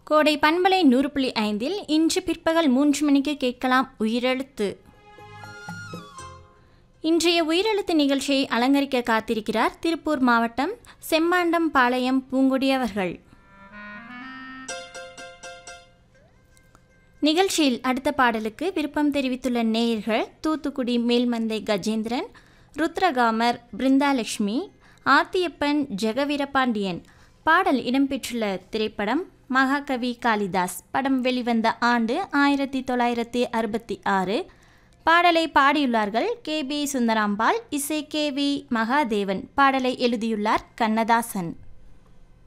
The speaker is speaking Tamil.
கோடை பண்பலை நூறு புள்ளி ஐந்தில் இன்று பிற்பகல் மூன்று மணிக்கு கேட்கலாம் உயிரெழுத்து இன்றைய உயிரெழுத்து நிகழ்ச்சியை அலங்கரிக்க காத்திருக்கிறார் திருப்பூர் மாவட்டம் செம்மாண்டம் பாளையம் பூங்குடி அவர்கள் நிகழ்ச்சியில் அடுத்த பாடலுக்கு விருப்பம் தெரிவித்துள்ள நேயர்கள் தூத்துக்குடி மேல்மந்தை கஜேந்திரன் ருத்ரகாமர் பிருந்தாலட்சுமி ஆர்த்தியப்பன் ஜெகவீரபாண்டியன் பாடல் இடம்பெற்றுள்ள திரைப்படம் மகாகவி காளிதாஸ் படம் வெளிவந்த ஆண்டு ஆயிரத்தி தொள்ளாயிரத்தி அறுபத்தி ஆறு பாடலை பாடியுள்ளார்கள் கே பி சுந்தராம்பாள் இசை கே வி மகாதேவன் பாடலை எழுதியுள்ளார் கண்ணதாசன்